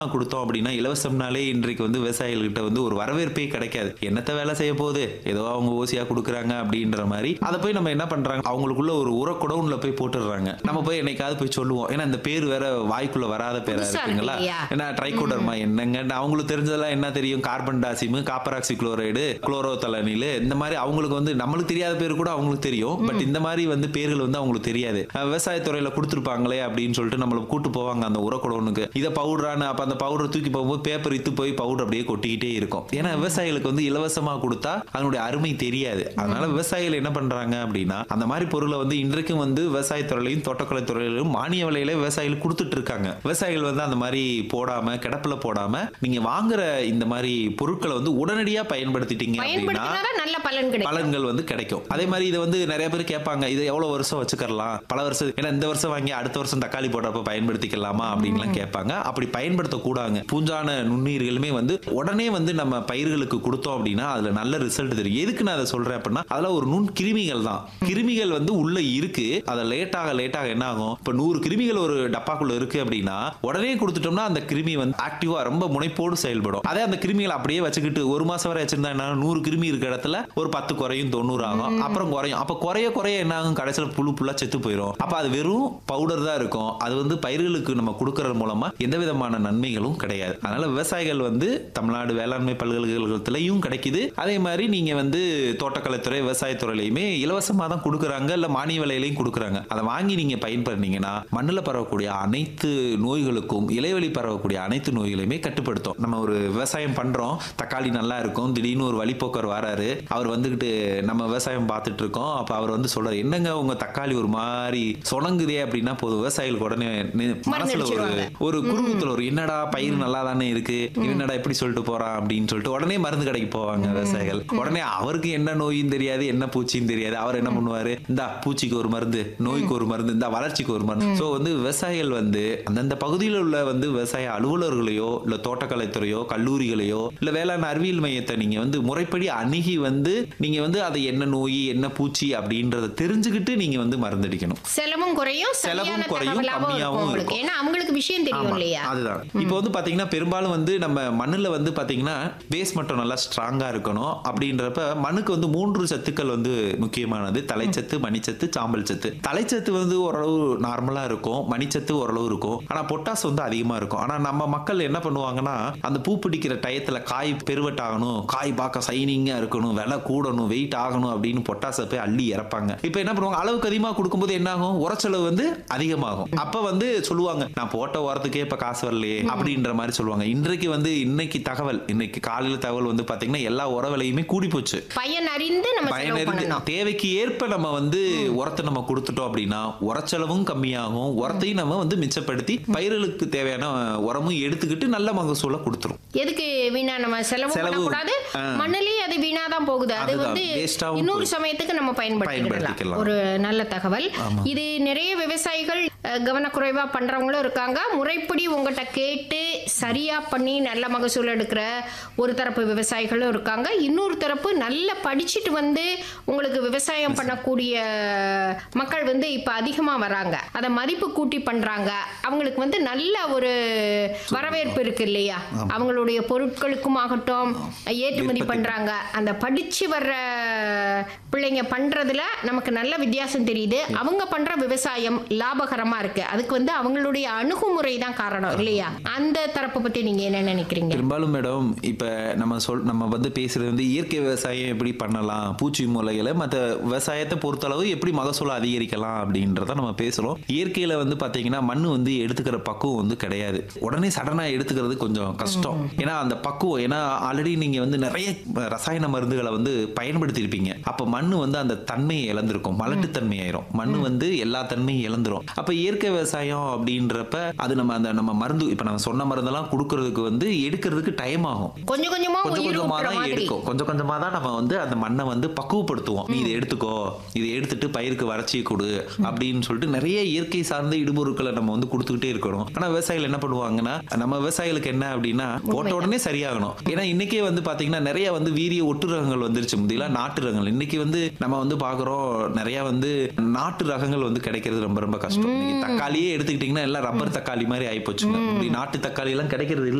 கொடுத்தோம் அப்படின்னா இலவசம்னாலே இன்றைக்கு வந்து விவசாயிகள்கிட்ட வந்து ஒரு வரவேற்பே கிடைக்காது என்னத்த வேலை செய்ய போகுது ஏதோ அவங்க ஓசியா கொடுக்குறாங்க அப்படின்ற மாதிரி அதை போய் நம்ம என்ன பண்றாங்க அவங்களுக்குள்ள ஒரு உரக்குடவுன்ல போய் போட்டுடுறாங்க நம்ம போய் என்னைக்காவது போய் சொல்லுவோம் ஏன்னா இந்த பேர் வேற வாய்க்குள்ள வராத பேரா புதுசா இருக்கு இருக்குங்களா இல்லையா? ஏன்னா ட்ரைகோடர்மா என்னங்க அவங்களுக்கு தெரிஞ்சதெல்லாம் என்ன தெரியும் கார்பன் டாசிமு காப்பராக்சி குளோரைடு குளோரோதலனில் இந்த மாதிரி அவங்களுக்கு வந்து நம்மளுக்கு தெரியாத பேர் கூட அவங்களுக்கு தெரியும் பட் இந்த மாதிரி வந்து பேர்கள் வந்து அவங்களுக்கு தெரியாது அஹ் விவசாயத்துறையில கொடுத்துருப்பாங்களே அப்படின்னு சொல்லிட்டு நம்மள கூட்டு போவாங்க அந்த உரக்குடவனுக்கு இதை பவுடரானு அப்ப அந்த பவுடர் தூக்கி போகும்போது பேப்பர் இத்து போய் பவுடர் அப்படியே கொட்டிக்கிட்டே இருக்கும் ஏன்னா விவசாயிகளுக்கு வந்து இலவசமா கொடுத்தா அதனுடைய அருமை தெரியாது அதனால விவசாயிகள் என்ன பண்றாங்க அப்படின்னா அந்த மாதிரி பொருளை வந்து இன்றைக்கும் வந்து விவசாயத்துறையிலையும் தோட்டக்கலை துறையிலும் மானிய விலையில விவசாயிகள் கொடுத்துட்டு இருக்காங்க விவசாயிகள் வந்து அந்த மாதிரி போடாம கிடப்புல போடாம நீங்க வாங்குற இந்த மாதிரி பொருட்களை வந்து உடனடியா பயன்படுத்திட்டீங்க அப்படின்னா பயன்படுத்தினாதான் நல்ல பலன் கிடைக்கும் பலன்கள் வந்து கிடைக்கும் அதே மாதிரி இதை வந்து நிறைய பேர் கேட்பாங்க இது எவ்வளவு வருஷம் வச்சுக்கலாம் பல வருஷம் ஏன்னா இந்த வருஷம் வாங்கி அடுத்த வருஷம் தக்காளி போடுறப்ப பயன்படுத்திக்கலாமா அப்படின்லாம் கேட்பாங்க அப்படி பயன்படுத்தக்கூடாங்க பூஞ்சான நுண்ணுயிர்களுமே வந்து உடனே வந்து நம்ம பயிர்களுக்கு கொடுத்தோம் அப்படின்னா அதுல நல்ல ரிசல்ட் தெரியும் எதுக்கு நான் அதை சொல்றேன் அப்படின்னா அதெல்லாம் ஒரு நுண் கிருமிகள் தான் கிருமிகள் வந்து உள்ள இருக்கு அதை லேட்டாக லேட்டாக என்ன ஆகும் இப்ப நூறு கிருமிகள் ஒரு டப்பாக்குள்ள இருக்கு அப்படின்னா உடனே கொடுத்துட்டோம்னா அந்த கிருமி வந்து ஆக்டிவா ரொம்ப முனைப்போடு செயல்படும் அதே அந்த கிருமிகளை அப்படியே வச்சுக்கிட்டு ஒரு மாசம் வரை வச்சிருந்தா என்ன ஆகும்? நூறு கிருமி இருக்க இடத்துல ஒரு பத்து குறையும் தொண்ணூறு ஆகும் அப்புறம் குறையும் அப்ப குறைய குறைய என்ன ஆகும் கடைசியில புழு புல்லா செத்து போயிடும் அப்ப அது வெறும் பவுடர் தான் இருக்கும் அது வந்து பயிர்களுக்கு நம்ம கொடுக்கறது மூலமா எந்த விதமான நன்மைகளும் கிடையாது அதனால விவசாயிகள் வந்து தமிழ்நாடு வேளாண்மை பல்கலைக்கழகத்திலையும் கிடைக்குது அதே மாதிரி நீங்க வந்து தோட்டக்கலைத்துறை விவசாயத்துறையிலையுமே இலவசமா தான் கொடுக்குறாங்க இல்ல மானிய விலையிலையும் கொடுக்குறாங்க அதை வாங்கி நீங்க பயன்படுறீங்கன்னா மண்ணுல பரவக்கூடிய அனைத்து நோய்களுக்கும் இலைவெளி பரவக்கூடிய அனைத்து நோய்களையுமே கட்டுப்படுத்தும் நம்ம ஒரு விவசாயம் பண்றோம் தக்காளி நல்லா இருக்கும் திடீர்னு ஒரு வழிப்போக்கர் வராரு அவர் வந்துகிட்டு நம்ம விவசாயம் பார்த்துட்டு இருக்கோம் அப்ப அவர் வந்து சொல்றாரு என்னங்க உங்க தக்காளி ஒரு மாதிரி சொனங்குதே அப்படின்னா போதும் விவசாயிகளுக்கு உடனே நி- மனசுல ஒரு அடிச்சிருவாங்க. ஒரு குறுகுத்துல ஒரு என்னடா பயிர் நல்லா தானே இருக்கு இவன் என்னடா இப்படி சொல்லிட்டு போறான் அப்படின்னு சொல்லிட்டு உடனே மருந்து கடைக்கு போவாங்க விவசாயிகள் உடனே அவருக்கு என்ன நோயும் தெரியாது என்ன பூச்சியும் தெரியாது அவர் என்ன பண்ணுவாரு இந்தா பூச்சிக்கு ஒரு மருந்து நோய்க்கு ஒரு மருந்து இந்த வளர்ச்சிக்கு ஒரு மருந்து சோ வந்து விவசாயிகள் வந்து அந்தந்த பகுதியில் உள்ள வந்து விவசாய அலுவலர்களையோ இல்ல தோட்டக்கலைத்துறையோ கல்லூரிகளையோ இல்ல வேளாண் அறிவியல் மையத்தை நீங்க வந்து முறைப்படி அணுகி வந்து நீங்க வந்து அது என்ன நோய் என்ன பூச்சி அப்படின்றத தெரிஞ்சுக்கிட்டு நீங்க வந்து மருந்தடிக்கணும் செலவும் குறையும் செலவும் சரியான குறையும், தகவலாவும் இருக்கும் கம்மியாவும் உங்களுக்கு இருக்கும். ஏன்னா அவங்களுக்கு விஷயம் தெரியும் ஆமா, இல்லையா அதுதான் இப்போ வந்து பாத்தீங்கன்னா பெரும்பாலும் வந்து நம்ம மண்ணுல வந்து பாத்தீங்கன்னா பேஸ் மட்டும் நல்லா ஸ்ட்ராங்கா இருக்கணும் அப்படின்றப்ப மண்ணுக்கு வந்து மூன்று சத்துக்கள் வந்து முக்கியமானது தலைச்சத்து மணிச்சத்து சாம்பல் சத்து தலைச்சத்து வந்து ஓரளவு நார்மலா இருக்கும் மணிச்சத்து ஓரளவு இருக்கும் ஆனா பொட்டாஸ் வந்து அதிகமா இருக்கும் ஆனா நம்ம மக்கள் என்ன பண்ணுவாங்கன்னா அந்த பூ பிடிக்கிற டயத்துல காய் பெருவட்டாகணும் காய் பார்க்க சைனிங்கா இருக்கணும் விலை கூடணும் வெயிட் ஆகணும் அப்படின்னு பொட்டாசை போய் அள்ளி இறப்பாங்க இப்போ என்ன பண்ணுவாங்க அளவுக்கு அதிகமாக கொடுக்கும்போது என்ன ஆகும் உரச்செலவு வந்து அதிகமாகும் அப்ப வந்து சொல்லுவாங்க நான் போட்ட உரத்துக்கே இப்ப காசு வரலையே அப்படின்ற மாதிரி சொல்லுவாங்க இன்றைக்கு வந்து இன்னைக்கு தகவல் இன்னைக்கு காலையில தகவல் வந்து பாத்தீங்கன்னா எல்லா உர விலையுமே கூடி போச்சு பயன் அறிந்து நம்ம செலவு பயனறிந்து பண்ணணும் தேவைக்கு ஏற்ப நம்ம வந்து உரத்தை நம்ம கொடுத்துட்டோம் அப்படின்னா உரச்செலவும் கம்மியாகும் உரத்தையும் நம்ம வந்து மிச்சப்படுத்தி பயிர்களுக்கு தேவையான உரமும் எடுத்துக்கிட்டு நல்ல மகசூலை கொடுத்துரும் எதுக்கு வீணா நம்ம செலவு செலவு, பண்ணக்கூடாது ஆ. மண்ணிலேயே அது வீணா தான் போகுது அது அதுதான், வந்து waste ஆவும் இன்னொரு போகுது. சமயத்துக்கு நம்ம பயன்படுத்திக்கலாம் பயன்படுத்திக்கலாம். ஒரு நல்ல தகவல் இது நிறைய விவசாயிகள் அஹ், கவனக்குறைவா பண்றவங்களும் இருக்காங்க முறைப்படி உங்ககிட்ட கேட்டு சரியா பண்ணி நல்ல மகசூல் எடுக்கிற ஒரு தரப்பு விவசாயிகளும் இருக்காங்க இன்னொரு தரப்பு நல்லா படிச்சுட்டு வந்து உங்களுக்கு விவசாயம் பண்ணக்கூடிய மக்கள் வந்து இப்ப அதிகமா வராங்க அதை மதிப்பு கூட்டி பண்றாங்க அவங்களுக்கு வந்து நல்ல ஒரு வரவேற்பு இருக்கு இல்லையா அவங்களுடைய பொருட்களுக்கும் ஆகட்டும் ஏற்றுமதி பண்றாங்க அந்த படிச்சு வர்ற பிள்ளைங்க பண்றதுல நமக்கு நல்ல வித்தியாசம் தெரியுது அவங்க பண்ற விவசாயம் லாபகரமா இருக்கு அதுக்கு வந்து அவங்களுடைய அணுகுமுறை தான் காரணம் இல்லையா அந்த தரப்பை பத்தி நீங்க என்ன நினைக்கிறீங்க பெரும்பாலும் மேடம் இப்ப நம்ம சொல் நம்ம வந்து பேசுறது வந்து இயற்கை விவசாயம் எப்படி பண்ணலாம் பூச்சி மூலைகளை மற்ற விவசாயத்தை பொறுத்தளவு எப்படி மகசூலை அதிகரிக்கலாம் அப்படின்றத நம்ம பேசுறோம் இயற்கையில வந்து பாத்தீங்கன்னா மண்ணு வந்து எடுத்துக்கிற பக்குவம் வந்து கிடையாது உடனே சடனா எடுத்துக்கிறது கொஞ்சம் கஷ்டம் ஏன்னா அந்த பக்குவம் ஏன்னா ஆல்ரெடி நீங்க வந்து நிறைய ரசாயன மருந்துகளை வந்து பயன்படுத்தி இருப்பீங்க அப்ப மண்ணு வந்து அந்த தன்மையை இழந்திருக்கும் மலட்டுத்தன்மை ஆயிரும் மண்ணு வந்து எல்லா தன்மையும் இழந்துரும் அப்ப இயற்கை விவசாயம் அப்படின்றப்ப அது நம்ம அந்த நம்ம மருந்து இப்ப நம்ம சொன்ன மருந்தெல்லாம் கொடுக்கறதுக்கு வந்து எடுக்கிறதுக்கு டைம் ஆகும் கொஞ்சம் கொஞ்சமா கொஞ்சம் உயிர் கொஞ்சமா ஊட்டுற தான் மாதிரி எடுக்கும் கொஞ்சம் கொஞ்சமா தான் நம்ம வந்து அந்த மண்ணை வந்து பக்குவப்படுத்துவோம் நீ இதை எடுத்துக்கோ இதை எடுத்துட்டு பயிருக்கு வறட்சியை கொடு அப்படின்னு சொல்லிட்டு நிறைய இயற்கை சார்ந்த இடுபொருட்களை நம்ம வந்து கொடுத்துக்கிட்டே இருக்கணும் ஆனா விவசாயிகள் என்ன பண்ணுவாங்கன்னா நம்ம விவசாயிகளுக்கு என்ன அப்படின்னா போட்ட உடனே சரியாகணும் ஏன்னா இன்னைக்கே வந்து பாத்தீங்கன்னா நிறைய வந்து வீரிய ஒட்டு ரகங்கள் வந்துருச்சு முந்தியெல்லாம் நாட்டு ரகங்கள் இன்னைக்கு வந்து நம்ம வந்து பாக்குறோம் நிறைய வந்து நாட்டு ரகங்கள் வந்து கிடைக்கிறது ரொம்ப ரொம்ப கஷ்டம் இன்னைக்கு இன்னைக்கு தக்காளியே எடுத்துக்கிட்டீங்கன்னா எல்லாம் ரப்பர் தக்காளி மாதிரி ஆயிப்போச்சுங்க இப்படி நாட்டு தக்காளி எல்லாம் கிடைக்கிறது இல்ல